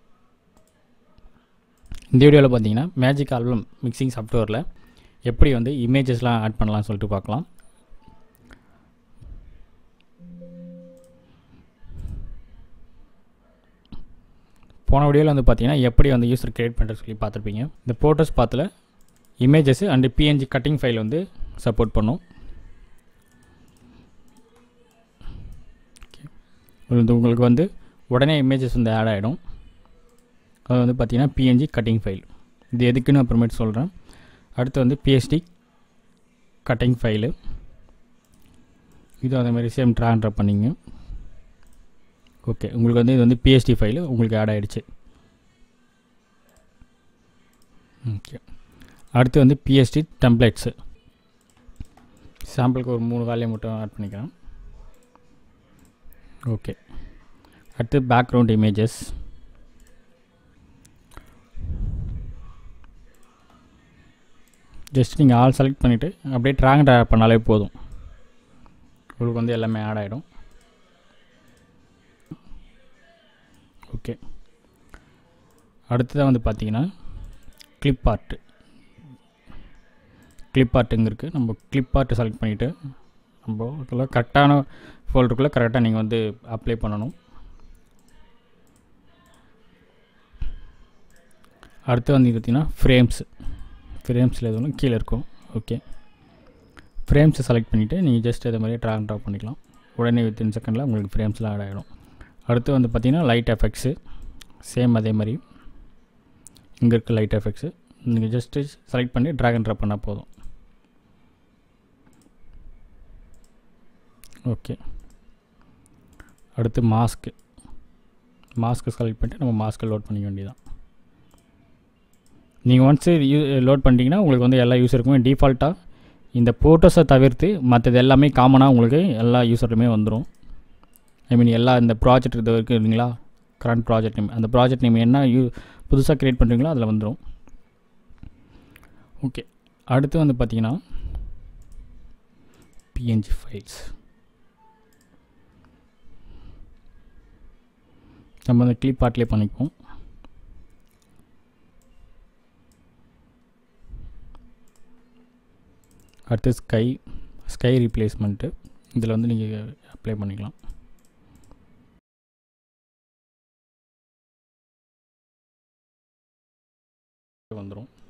இந்த வீடியோவில் பார்த்தீங்கன்னா மேஜிக் ஆல்பம் மிக்சிங் சாஃப்ட்வேரில் எப்படி வந்து இமேஜஸ்லாம் ஆட் பண்ணலாம்னு சொல்லிட்டு பார்க்கலாம் போன வீடியோவில் வந்து பார்த்தீங்கன்னா எப்படி வந்து யூசர் கிரியேட் பண்ணுறது சொல்லி பார்த்துருப்பீங்க இந்த ஃபோட்டோஸ் பார்த்துல images and PNG cutting file வந்து சப்போர்ட் பண்ணும் இது உங்களுக்கு வந்து உடனே இமேஜஸ் வந்து ஆட் ஆகிடும் அது வந்து பார்த்திங்கன்னா பிஎன்ஜி கட்டிங் ஃபைல் இது எதுக்குன்னு அப்புறமேட்டு சொல்கிறேன் அடுத்து வந்து பிஎஸ்டி கட்டிங் ஃபைலு இது அதே மாதிரி சேம் ட்ரான் ட்ராப் பண்ணிங்க ஓகே உங்களுக்கு வந்து இது வந்து பிஎஸ்டி ஃபைலு உங்களுக்கு ஆட் ஆகிடுச்சு ஓகே அடுத்து வந்து பிஎஸ்டி டெம்ப்ளேட்ஸு சாம்பிளுக்கு ஒரு மூணு வேலையை மட்டும் ஆட் பண்ணிக்கிறேன் ஓகே அடுத்து பேக்ரவுண்ட் இமேஜஸ் ஜஸ்ட் நீங்கள் ஆல் செலக்ட் பண்ணிவிட்டு அப்படியே ட்ராக் ட்ராக் பண்ணாலே போதும் உங்களுக்கு வந்து எல்லாமே ஆட் ஆகிடும் ஓகே அடுத்ததாக வந்து பார்த்தீங்கன்னா கிளிப் ஆர்ட்டு கிளிப் ஆர்ட்டுங்க இருக்குது நம்ம கிளிப் ஆர்ட்டு செலக்ட் பண்ணிவிட்டு நம்ம இதில் கரெக்டான ஃபோல்டருக்குள்ளே கரெக்டாக நீங்கள் வந்து அப்ளை பண்ணணும் அடுத்து வந்து பார்த்தீங்கன்னா ஃப்ரேம்ஸு ஃப்ரேம்ஸில் எதுவும் கீழே இருக்கும் ஓகே ஃப்ரேம்ஸை செலக்ட் பண்ணிவிட்டு நீங்கள் ஜஸ்ட் இதே மாதிரி ட்ராக் ட்ராப் பண்ணிக்கலாம் உடனே வித்தின் செகண்டில் உங்களுக்கு ஃப்ரேம்ஸ்லாம் ஆட் ஆகிடும் அடுத்து வந்து பார்த்திங்கன்னா லைட் எஃபெக்ட்ஸு சேம் அதே மாதிரி இங்கே இருக்க லைட் எஃபெக்ட்ஸு நீங்கள் ஜஸ்ட்டு செலக்ட் பண்ணி ட்ராக் அண்ட் ட்ராப் பண்ணால் போதும் ஓகே அடுத்து மாஸ்க்கு மாஸ்க்கு செலக்ட் பண்ணிட்டு நம்ம மாஸ்க்கை லோட் பண்ணிக்க வேண்டியதான் நீங்கள் ஒன்ஸு யூ லோட் பண்ணிட்டீங்கன்னா உங்களுக்கு வந்து எல்லா யூஸருக்குமே டிஃபால்ட்டாக இந்த ஃபோட்டோஸை தவிர்த்து மற்றது எல்லாமே காமனாக உங்களுக்கு எல்லா யூஸருமே வந்துடும் ஐ மீன் எல்லா இந்த ப்ராஜெக்ட் இது இருக்குது இல்லைங்களா கரண்ட் ப்ராஜெக்ட் நேம் அந்த ப்ராஜெக்ட் நேம் என்ன யூ புதுசாக க்ரியேட் பண்ணுறீங்களோ அதில் வந்துடும் ஓகே அடுத்து வந்து பார்த்தீங்கன்னா பிஎன்ஜி ஃபைல்ஸ் நம்ம அந்த கிளிப் ஆர்ட்லேயே பண்ணிக்குவோம் அடுத்து ஸ்கை ஸ்கை ரீப்ளேஸ்மெண்ட்டு இதில் வந்து நீங்கள் அப்ளை பண்ணிக்கலாம் வந்துடும்